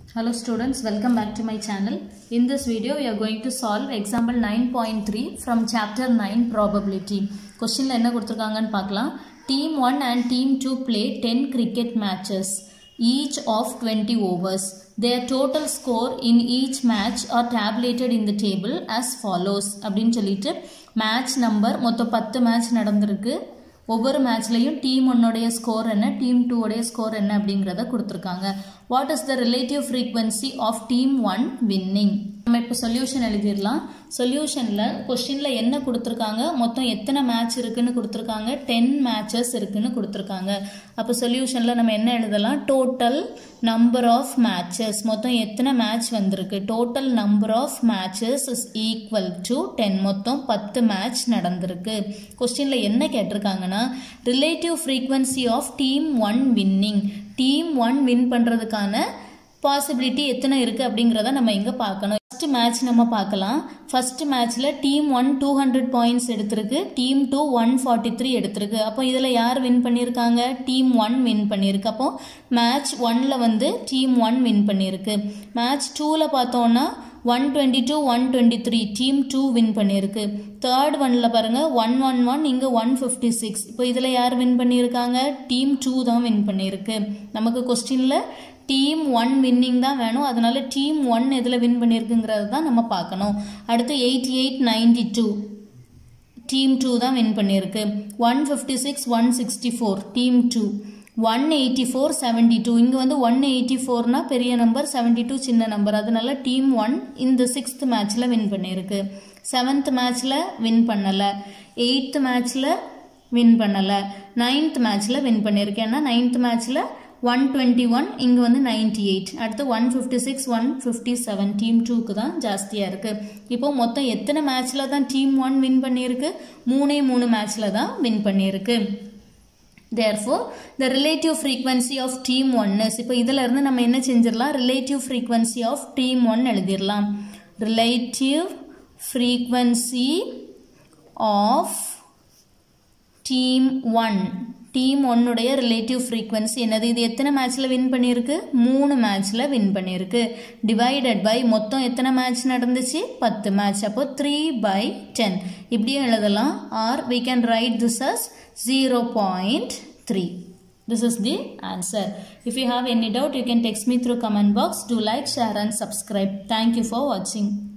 Hello students, welcome back to my channel. In this video, we are going to solve example 9.3 from chapter 9 probability. Questionல என்ன கொடுத்திருக்காங்கன்னு பார்க்கலாம். Team 1 and Team 2 play 10 cricket matches, each of 20 overs. Their total score in each match are tabulated in the table as follows. அப்படின்னு சொல்லிட்டு match number மொத்தம் பத்து match நடந்திருக்கு ஒவ்வொரு மேட்ச்லையும் team ஒன்னுடைய ஸ்கோர் என்ன டீம் டூ உடைய ஸ்கோர் என்ன அப்படிங்கிறத கொடுத்துருக்காங்க what is the relative frequency of team one winning நம்ம இப்போ சொல்யூஷன் எழுதிடலாம் சொல்யூஷனில் கொஸ்டினில் என்ன கொடுத்துருக்காங்க மொத்தம் எத்தனை மேட்ச் இருக்குன்னு கொடுத்துருக்காங்க டென் மேட்சஸ் இருக்குன்னு கொடுத்துருக்காங்க அப்போ சொல்யூஷனில் நம்ம என்ன எழுதலாம் டோட்டல் நம்பர் ஆஃப் மேட்சஸ் மொத்தம் எத்தனை மேட்ச் வந்திருக்கு total number of matches is equal to ten மொத்தம் பத்து மேட்ச் நடந்திருக்கு கொஸ்டினில் என்ன கேட்டிருக்காங்கன்னா relative frequency of team one winning team one win பண்ணுறதுக்கான பாசிபிலிட்டி எத்தனை இருக்குது அப்படிங்கிறத நம்ம இங்கே பார்க்கணும் ஃபஸ்ட்டு மேட்ச் நம்ம பார்க்கலாம் ஃபஸ்ட்டு மேட்ச்சில் team one two hundred points எடுத்திருக்கு team two one forty three எடுத்திருக்கு அப்போ இதில் யார் வின் பண்ணியிருக்காங்க டீம் ஒன் வின் பண்ணியிருக்கு அப்போ மேட்ச் ஒனில் வந்து டீம் ஒன் வின் பண்ணியிருக்கு மேட்ச் டூவில் பார்த்தோன்னா one twenty two one twenty three team two win பண்ணியிருக்கு தேர்ட் ஒனில் பாருங்கள் ஒன் ஒன் ஒன் இங்கே ஒன் ஃபிஃப்டி சிக்ஸ் இப்போ இதில் யார் வின் பண்ணியிருக்காங்க டீம் டூ தான் வின் பண்ணியிருக்கு நமக்கு கொஸ்டினில் டீம் ஒன் வின்னிங் தான் வேணும் அதனால டீம் ஒன் எதில் வின் பண்ணியிருக்குங்கிறது தான் நம்ம பார்க்கணும் அடுத்து eighty eight ninety two team two தான் வின் பண்ணியிருக்கு one fifty six one sixty four team two one eighty four seventy two இங்கே வந்து ஒன் எயிட்டி ஃபோர்னா பெரிய நம்பர் செவன்டி டூ சின்ன நம்பர் அதனால டீம் ஒன் இந்த சிக்ஸ்த் மேட்ச்சில் வின் பண்ணியிருக்கு செவன்த் மேட்ச்சில் வின் பண்ணலை எயித்து மேட்ச்சில் வின் பண்ணலை நைன்த் மேட்ச்சில் வின் பண்ணியிருக்கு ஏன்னா நைன்த் மேட்ச்சில் ஒன் டுவெண்ட்டி ஒன் இங்கே வந்து நைன்டி எயிட் அடுத்து one fifty six one fifty seven team டூக்கு தான் ஜாஸ்தியாக இருக்குது இப்போ மொத்தம் எத்தனை மேட்ச்சில் தான் டீம் ஒன் வின் பண்ணியிருக்கு மூணே மூணு மேட்ச்சில் தான் வின் பண்ணியிருக்கு therefore the relative frequency of team one's இப்போ இதில் இருந்து நம்ம என்ன செஞ்சிடலாம் relative frequency of team one எழுதிடலாம் relative frequency of team one team ஒன்னுடைய ரிலேட்டிவ் ஃப்ரீக்வன்சி என்னது இது எத்தனை மேட்ச்சில் வின் பண்ணியிருக்கு மூணு மேட்ச்சில் வின் பண்ணியிருக்கு டிவைடட் பை மொத்தம் எத்தனை மேட்ச் நடந்துச்சு பத்து மேட்ச் அப்போ த்ரீ பை டென் இப்படியும் எழுதலாம் or we can write this as zero point three This is the answer. If you have any doubt, you can text me through comment box. Do like, share and subscribe. Thank you for watching.